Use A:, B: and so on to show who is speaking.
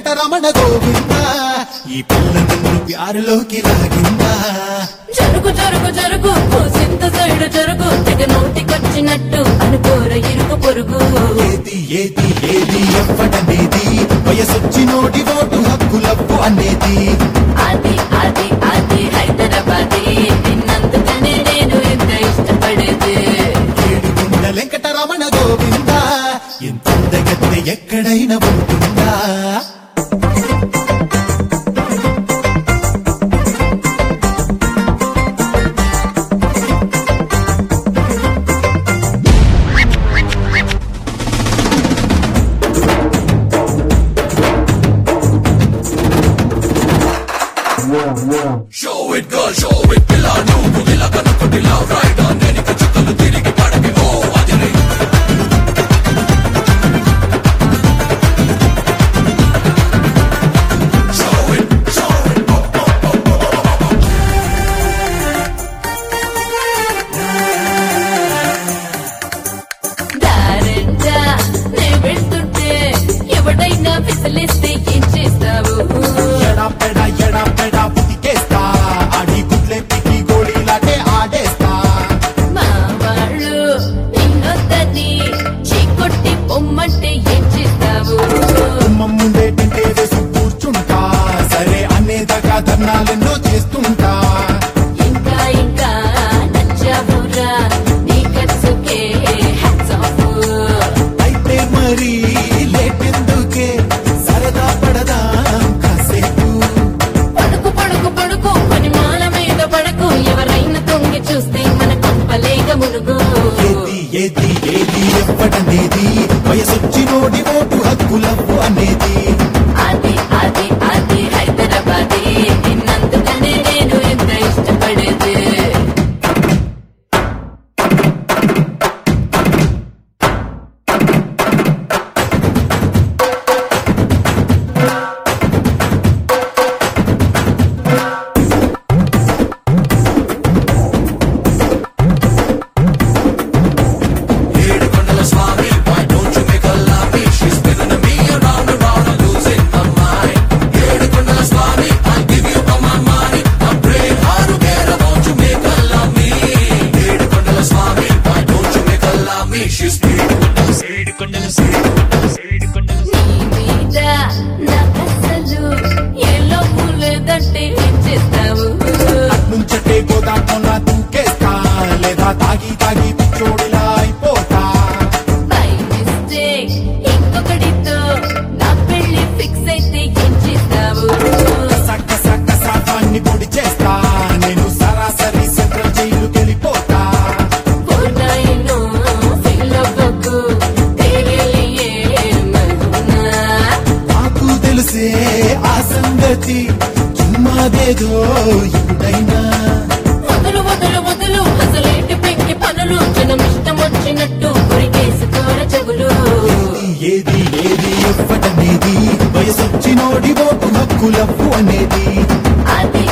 A: వెంకటరమణ గోవింద ఈ పిల్ల నన్ను ప్యారులోకి లాగిందా
B: జరుగు జరుగు జరుగు సింత సైడు జరుగు తెగ నోటికొచ్చినట్టు అనుకోర ఇరుకు పొరుగు
A: ఏది ఏది ఏది ఎవ్వడనేది వయసొచ్చి నోటి ఓటు హక్కులప్పు అనేది
B: అది అది అది హైదరాబాదీ నిన్నందుకనే నేను ఎంత ఇష్టపడేది
A: ఏడుగుండ వెంకటరమణ గోవింద ఎంత అందగత్తె ఎక్కడైనా ఉంటుందా
C: Show it girl, show it పిల్ల నువ్వు ఇలా కనుక్కుంటిలా రైట్ ఆన్ వెనుక చుక్కలు తిరిగి పడకి ఓ అదిరి Show it, show it,
B: దారెండా నే వెళ్తుంటే ఎవడైనా విసిలిస్తే ఏం చేస్తావు
A: ఎడా పెడా ఎడా పెడా పుతికేస్తా ఆడి గుడ్లే పికి గోళీలాటే ఆడేస్తా
B: మా వాళ్ళు నిన్నొద్దని చీకొట్టి పొమ్మంటే ఏం చేస్తావు
A: కుమ్మం ముందే తింటే వేసి కూర్చుంటా సరే అనేదాకా ధర్నాలెన్నో చేస్తుంటా
B: ఇంకా ఇంకా నచ్చావురా నీ ఖర్చుకే హ్యాట్స్ ఆఫ్
A: అయితే మరి లేటెందుకే సరదా పడదా కాసేపు
B: పడుకు పడుకు పడుకు పని మాల మీద పడకు ఎవరైనా తొంగి చూస్తే మన కొంపలేక మునుగు
A: ఏది ఏది ఏది ఎవ్వడనేది వయసొచ్చి నోడి ఓటు హక్కులవ్వు అనేది
B: అది అది అది హైదరాబాదీ నిన్నందుకనే నేను ఎంత ఇష్టపడేది
C: ఏడు కొండల స్వామి why don't you make her love me she's spinning me around and round I'm losing my mind ఏడు కొండల స్వామి I'll give you all my money I'm praying hard together won't you make her love me ఏడు కొండల స్వామి why don't you make her love me she's ఏడు కొండల ఏడు కొండల
B: నీ మీద నాకసలు ఎల్లో లేదంటే ఏం చేస్తావు
A: నుంచటే గోదాటంలా దూకేస్తా లేదా తాగి తాగి పిచ్చోడిలా అయిపోతా
B: బై మిస్టేక్ ఇంకొకడితో నా పెళ్లి ఫిక్స్ అయితే ఏం చేస్తావు
A: సక్క సక్క సాకాన్ని పొడి చేస్తా నేను సరాసరి సెంట్రల్ జైలుకెళ్ళిపోతా
B: పూర్ణాయిను ఫీల్ అవ్వకు తేరే లియే మరునా
A: నాకు తెలిసే ఆ సంగతి చుమ్మాదేదో ఇప్పుడైనా
B: వదులు వదులు వదులు అసలేంటి పెంకి పనులు జనం ఇష్టం వచ్చినట్టు కొరికేసుకోర చెవులు
A: ఏది ఏది ఎవ్వటనేది వయసొచ్చి నోడి ఓటు హక్కులవ్వు అనేది
B: అది